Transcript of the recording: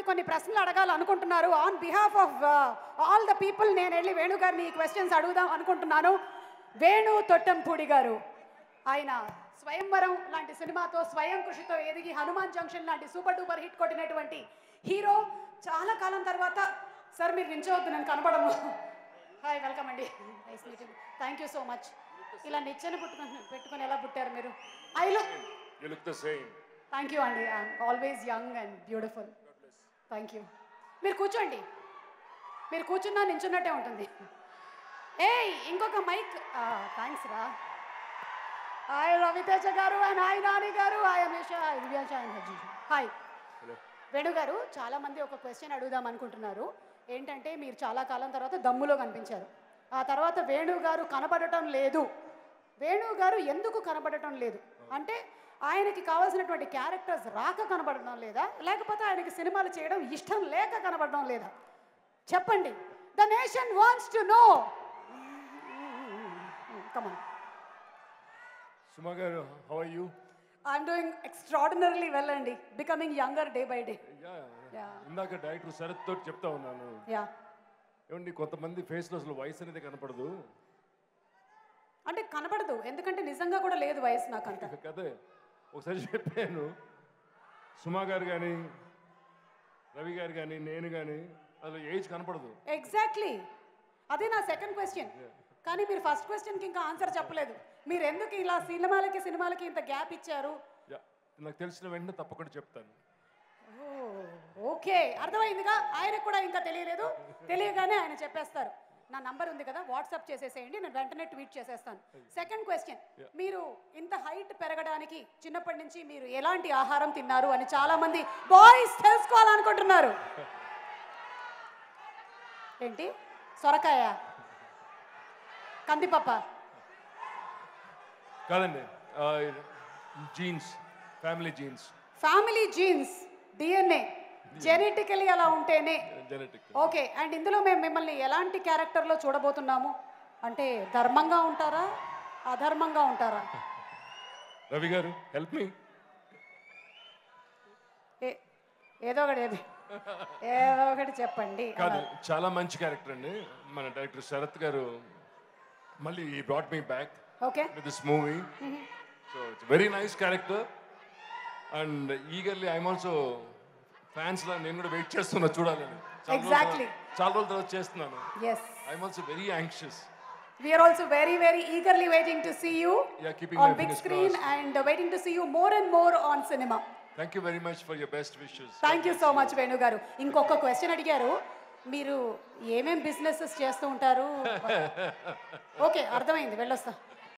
కొన్ని ప్రశ్నలు అడగాలనుకుంటున్నారు on behalf of all the people నేను వెళ్ళి వేణు గారిని ఈ క్వశ్చన్స్ అడుగుదాం అనుకుంటున్నాను వేణు తొట్టంపూడి గారు ఆయన స్వయంవరం లాంటి సినిమాతో స్వయం కృషితో ఎదిగి హనుమాన్ జంక్షన్ లాంటి సూపర్ డూపర్ హిట్ కొట్టినటువంటి హీరో చాలా కాలం తర్వాత సార్ మీరు నించవద్దు నేను కనపడము హాయ్ వెల్కమ్ అండి nice meeting thank you so much ఇలా నిచ్చెన పుట్టుకుని పెట్టుకొని ఎలా పుట్టారు మీరు I look You look the same. Thank you అండి I'm always young and beautiful thank you మీరు కూర్చోండి మీరు కూర్చున్నా నించున్నట్టే ఉంటుంది ఏయ్ ఇంకొక మైక్ థ్యాంక్స్ రా హాయ్ రవితేజ గారు అండ్ హాయ్ నాని గారు hi Amesha hi Divyansha and Hajeesh hi Venu గారు చాలా మంది ఒక క్వశ్చన్ అడుగుదాం అనుకుంటున్నారు ఏంటంటే మీరు చాలా కాలం తర్వాత దమ్ములో కనిపించారు ఆ తర్వాత వేణు గారు కనబడటం లేదు వేణు గారు ఎందుకు కనబడటం లేదు అంటే ఆయనకి కావాల్సినటువంటి క్యారెక్టర్స్ రాక కనబడడం లేదా లేకపోతే ఆయనకి సినిమాలు చేయడం ఇష్టం లేక కనబడడం లేదా చెప్పండి the nation wants to know come on Suma garu, how are you? I'm doing extraordinarily well అండి becoming younger day by day Yeah. Yeah. ఇందాక డైరెక్టర్ శరత్ తోటి చెప్తా ఉన్నాను యా ఏమండి కొంతమంది ఫేస్లో అసలు వయసు అనేది కనపడదు అంటే కనబడదు ఎందుకంటే నిజంగా కూడా లేదు వయసు నాకు అంత కదే ఒకసారి చెప్పాను సుమా గారు కానీ రవి గారు కానీ నేను కానీ అసలు ఏజ్ కనపడదు ఎగ్జాక్ట్లీ అదే నా సెకండ్ క్వశ్చన్ కానీ మీరు ఫస్ట్ క్వశ్చన్కి ఇంకా ఆన్సర్ చెప్పలేదు మీరు ఎందుకు ఇలా సినిమాలకి సినిమాలకి ఇంత గ్యాప్ ఇచ్చారు Yeah. నాకు తెలిసిన వెంటనే తప్పకుండా చెప్తాను ఓకే అర్థమైందిగా ఆయనకు కూడా ఇంకా తెలియలేదు తెలియగానే ఆయన చెప్పేస్తారు నా నంబర్ ఉంది కదా వాట్సాప్ చేసేసేయండి నేను వెంటనే ట్వీట్ చేసేస్తాను సెకండ్ క్వశ్చన్ మీరు ఇంత హైట్ పెరగడానికి చిన్నప్పటి నుంచి మీరు ఎలాంటి ఆహారం తిన్నారు అని చాలా మంది బాయ్స్ తెలుసుకోవాలనుకుంటున్నారు ఏంటి సొరకాయ కందిపప్ప కాదండి genes family genes family genes DNA genetically అలా ఉంటేనే జెనెటిక్ ఓకే అండ్ ఇందులో మేము మిమ్మల్ని ఎలాంటి క్యారెక్టర్లో చూడబోతున్నాము అంటే ధర్మంగా ఉంటారా అధర్మంగా ఉంటారా రవి గారు హెల్ప్ మీ ఏ- ఏదో ఒకటి ఏది ఏదో ఒకటి చెప్పండి కాదు చాలా మంచి క్యారెక్టర్ అండి మన డైరెక్టర్ శరత్ గారు మళ్ళీ ఈ brought me back okay with this movie. So it's a very nice character. And eagerly, I'm also fans లా నేను కూడా వెయిట్ చేస్తున్నా చూడాలని చాలా రోజుల Exactly. తర్వాత- చాలా రోజుల తర్వాత చేస్తున్నాను yes I'm also very anxious we're also very very eagerly waiting to see you Yeah, keeping on my big fingers screen and waiting to see you more and more on cinema thank you very much for your best wishes thank you so much Venu garu ఇంకొక question అడిగారు మీరు ఏమేం businesses చేస్తూ ఉంటారు okay అర్థమైంది వెళ్ళొస్తా